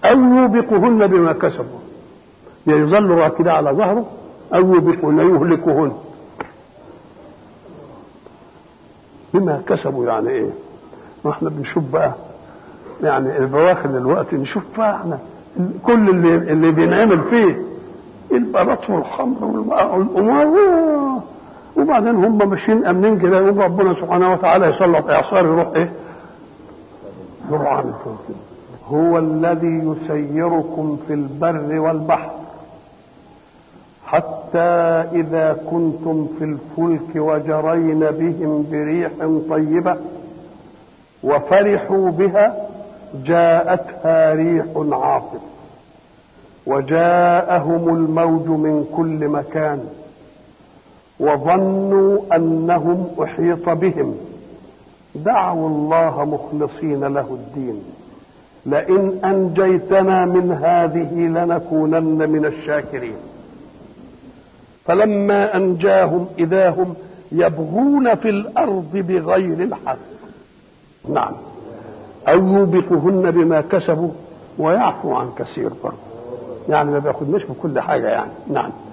أو يوبقهن بما كسبوا يظل راكدا على ظهره أو يوبقهن يهلكهن بما كسبوا يعني إيه؟ ما احنا بنشوف بقى يعني البواخر دلوقتي نشوف بقى احنا كل اللي اللي بينعمل فيه البلاط والخمر والامور وبعدين هم ماشيين امنين كده يقول ربنا سبحانه وتعالى يسلط اعصار يروح ايه؟ يروح عامل كده هو الذي يسيركم في البر والبحر حتى إذا كنتم في الفلك وجرين بهم بريح طيبة وفرحوا بها جاءتها ريح عاصف وجاءهم الموج من كل مكان وظنوا انهم احيط بهم دعوا الله مخلصين له الدين لئن انجيتنا من هذه لنكونن من الشاكرين فلما انجاهم اذا هم يبغون في الارض بغير الحق نعم او يوبقهن بما كسبوا ويعفو عن كثير برضه يعني ما بياخدناش بكل حاجه يعني نعم